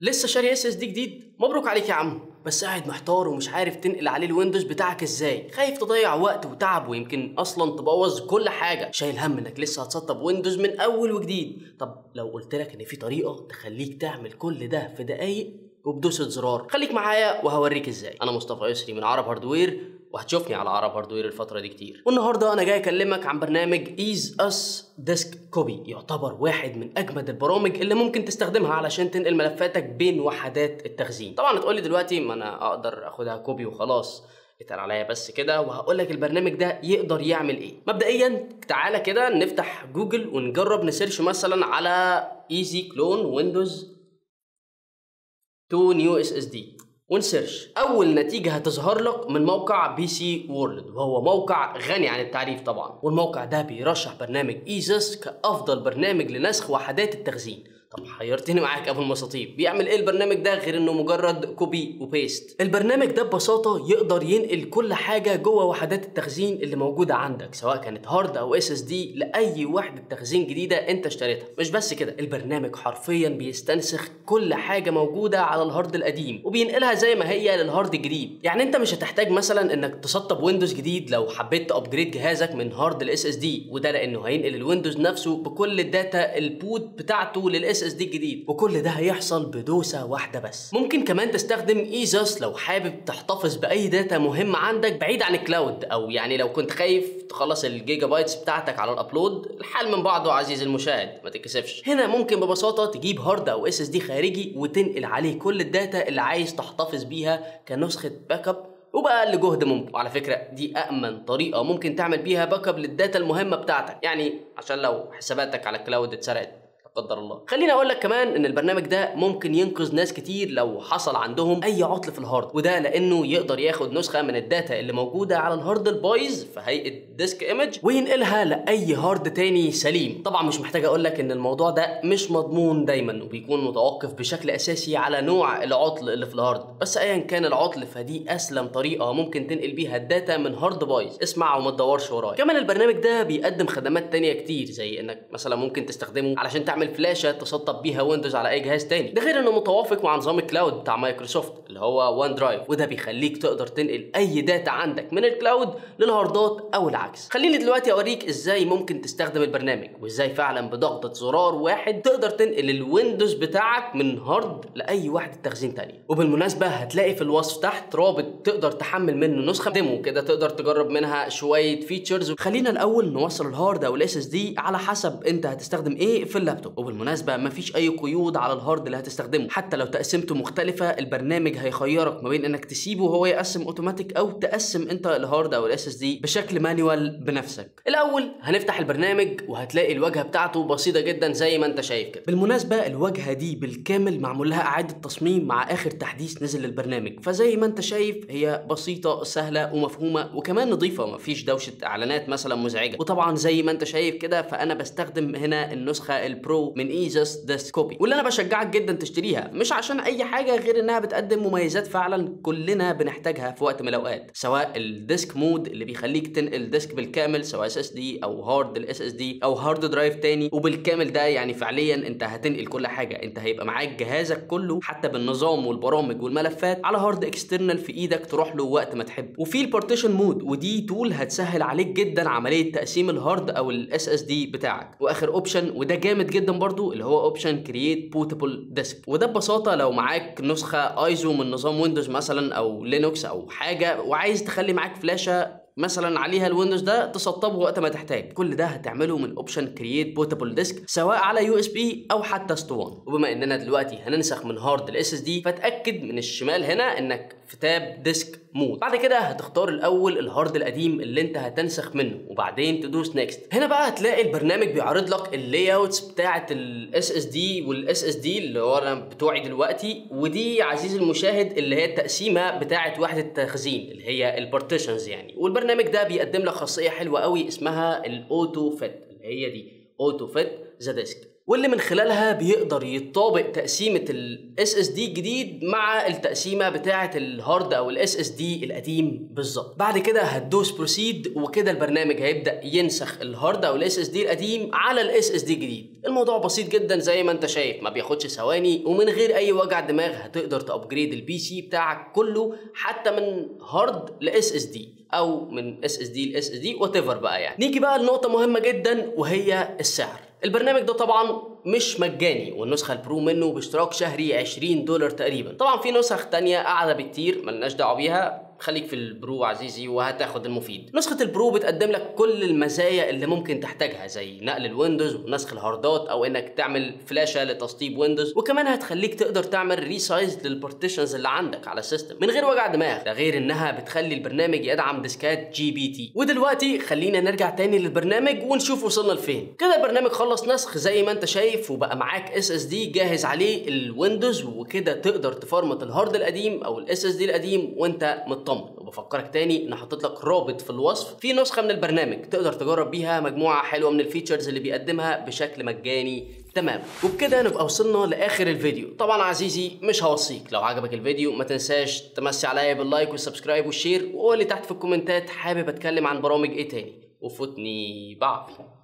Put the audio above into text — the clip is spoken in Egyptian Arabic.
لسه شاري اس اس دي جديد مبروك عليك يا عم بس قاعد محتار ومش عارف تنقل عليه الويندوز بتاعك ازاي خايف تضيع وقت وتعب ويمكن اصلا تبوظ كل حاجه شايل هم انك لسه هتسطب ويندوز من اول وجديد طب لو قلت لك ان في طريقه تخليك تعمل كل ده في دقايق وبدوسة زرار خليك معايا وهوريك ازاي انا مصطفى يسري من عرب هاردوير وهتشوفني على عرب هاردوير الفترة دي كتير والنهاردة أنا جاي أكلمك عن برنامج ايز اس ديسك كوبي يعتبر واحد من أجمد البرامج اللي ممكن تستخدمها علشان تنقل ملفاتك بين وحدات التخزين طبعا هتقولي دلوقتي ما أنا أقدر أخدها كوبي وخلاص اتقل عليا بس كده وهقول لك البرنامج ده يقدر يعمل ايه مبدئيا تعالى كده نفتح جوجل ونجرب نسيرش مثلا على ايزي كلون ويندوز 2 نيو اس اس دي ونسيرش اول نتيجه هتظهر لك من موقع بي سي وورلد وهو موقع غني عن التعريف طبعا والموقع ده بيرشح برنامج ايزس كافضل برنامج لنسخ وحدات التخزين طب حيرتني معاك ابو المساطيب بيعمل ايه البرنامج ده غير انه مجرد كوبي وبيست البرنامج ده ببساطه يقدر ينقل كل حاجه جوه وحدات التخزين اللي موجوده عندك سواء كانت هارد او اس اس دي لاي وحده تخزين جديده انت اشتريتها مش بس كده البرنامج حرفيا بيستنسخ كل حاجه موجوده على الهارد القديم وبينقلها زي ما هي للهارد الجديد يعني انت مش هتحتاج مثلا انك تسطب ويندوز جديد لو حبيت تابجريد جهازك من هارد الاس اس دي وده لانه هينقل الويندوز نفسه بكل الداتا البوت بتاعته للاس اس دي الجديد وكل ده هيحصل بدوسه واحده بس ممكن كمان تستخدم ايزوس لو حابب تحتفظ باي داتا مهمه عندك بعيد عن الكلاود او يعني لو كنت خايف تخلص الجيجا بايتس بتاعتك على الابلود الحال من بعضه عزيز المشاهد ما تتكسفش هنا ممكن ببساطه تجيب هارد او اس اس دي خارجي وتنقل عليه كل الداتا اللي عايز تحتفظ بيها كنسخه باك اب وبأقل جهد ممكن وعلى فكرة دي أأمن طريقة ممكن تعمل بيها باك اب للداتا المهمة بتاعتك يعني عشان لو حساباتك على الكلاود اتسرقت قدر الله خليني اقول لك كمان ان البرنامج ده ممكن ينقذ ناس كتير لو حصل عندهم اي عطل في الهارد وده لانه يقدر ياخد نسخه من الداتا اللي موجوده على الهارد البايظ في هيئه ديسك ايمج وينقلها لاي هارد تاني سليم طبعا مش محتاج اقول لك ان الموضوع ده مش مضمون دايما وبيكون متوقف بشكل اساسي على نوع العطل اللي في الهارد بس ايا كان العطل فدي اسلم طريقه ممكن تنقل بيها الداتا من هارد بايظ اسمع وما تدورش ورايا كمان البرنامج ده بيقدم خدمات تانية كتير زي انك مثلا ممكن تستخدمه علشان تعمل فلاشه تسطب بيها ويندوز على اي جهاز تاني ده غير انه متوافق مع نظام الكلاود بتاع مايكروسوفت اللي هو وان درايف وده بيخليك تقدر تنقل اي داتا عندك من الكلاود للهاردات او العكس خليني دلوقتي اوريك ازاي ممكن تستخدم البرنامج وازاي فعلا بضغطه زرار واحد تقدر تنقل الويندوز بتاعك من هارد لاي وحده تخزين تانية وبالمناسبه هتلاقي في الوصف تحت رابط تقدر تحمل منه نسخه ديمو كده تقدر تجرب منها شويه فيتشرز خلينا الاول نوصل الهارد او الاس اس دي على حسب انت هتستخدم ايه في اللابتوب وبالمناسبه مفيش اي قيود على الهارد اللي هتستخدمه حتى لو تقسيمته مختلفه البرنامج هيخيرك ما بين انك تسيبه وهو يقسم اوتوماتيك او تقسم انت الهارد او الاس اس دي بشكل مانيوال بنفسك الاول هنفتح البرنامج وهتلاقي الواجهه بتاعته بسيطه جدا زي ما انت شايف كده بالمناسبه الواجهه دي بالكامل معمول لها اعاده تصميم مع اخر تحديث نزل للبرنامج فزي ما انت شايف هي بسيطه سهله ومفهومه وكمان نظيفه مفيش دوشه اعلانات مثلا مزعجه وطبعا زي ما انت شايف كده فانا بستخدم هنا النسخه البرو من ايزس ديسك كوبي واللي انا بشجعك جدا تشتريها مش عشان اي حاجه غير انها بتقدم مميزات فعلا كلنا بنحتاجها في وقت من الاوقات سواء الديسك مود اللي بيخليك تنقل ديسك بالكامل سواء اس اس دي او هارد الاس اس دي او هارد درايف تاني وبالكامل ده يعني فعليا انت هتنقل كل حاجه انت هيبقى معاك جهازك كله حتى بالنظام والبرامج والملفات على هارد اكسترنال في ايدك تروح له وقت ما تحب وفي البارتيشن مود ودي تول هتسهل عليك جدا عمليه تقسيم الهارد او الاس اس دي بتاعك واخر اوبشن وده جامد جدا برضو اللي هو اوبشن كرييت بوتبل ديسك وده ببساطه لو معاك نسخه ايزو من نظام ويندوز مثلا او لينوكس او حاجه وعايز تخلي معاك فلاشه مثلا عليها الويندوز ده تسطبه وقت ما تحتاج كل ده هتعمله من اوبشن كرييت بوتابل ديسك سواء على يو اس بي او حتى اسطوانه وبما اننا دلوقتي هننسخ من هارد الاس اس دي فتاكد من الشمال هنا انك في تاب ديسك مود بعد كده هتختار الاول الهارد القديم اللي انت هتنسخ منه وبعدين تدوس نيكست هنا بقى هتلاقي البرنامج بيعرض لك اللاي اوتس بتاعه الاس اس دي والاس اس دي اللي هو انا بتوعي دلوقتي ودي عزيزي المشاهد اللي هي التقسيمه بتاعه وحده التخزين اللي هي البارتيشنز يعني والبرنامج ده بيقدم لك خاصيه حلوه قوي اسمها الاوتو فيت اللي هي دي اوتو فيت ذا ديسك واللي من خلالها بيقدر يطابق تقسيمه الاس اس دي الجديد مع التقسيمه بتاعه الهارد او الاس اس دي القديم بالظبط بعد كده هتدوس بروسيد وكده البرنامج هيبدا ينسخ الهارد او الاس اس دي القديم على الاس اس دي الجديد الموضوع بسيط جدا زي ما انت شايف ما بياخدش ثواني ومن غير اي وجع دماغ هتقدر تابجريد البي سي بتاعك كله حتى من هارد لاس اس دي او من اس اس دي لاس اس دي وات بقى يعني نيجي بقى لنقطه مهمه جدا وهي السعر البرنامج ده طبعا مش مجاني والنسخة البرو منه باشتراك شهري 20 دولار تقريبا طبعا في نسخ تانية أعلى بكتير ملناش دعوة بيها خليك في البرو عزيزي وهتاخد المفيد نسخة البرو بتقدم لك كل المزايا اللي ممكن تحتاجها زي نقل الويندوز ونسخ الهاردات او انك تعمل فلاشة لتسطيب ويندوز وكمان هتخليك تقدر تعمل ريسايز للبارتيشنز اللي عندك على السيستم من غير وجع دماغ ده غير انها بتخلي البرنامج يدعم ديسكات جي بي تي ودلوقتي خلينا نرجع تاني للبرنامج ونشوف وصلنا لفين كده البرنامج خلص نسخ زي ما انت شايف وبقى معاك اس اس دي جاهز عليه الويندوز وكده تقدر تفرمت الهارد القديم او الاس اس دي القديم وانت مطمن وبفكرك تاني ان حطيت لك رابط في الوصف في نسخه من البرنامج تقدر تجرب بيها مجموعه حلوه من الفيتشرز اللي بيقدمها بشكل مجاني تمام وبكده نبقى وصلنا لاخر الفيديو طبعا عزيزي مش هوصيك لو عجبك الفيديو ما تنساش تمسي عليا باللايك والسبسكرايب والشير وقول لي تحت في الكومنتات حابب اتكلم عن برامج ايه تاني وفوتني بعفي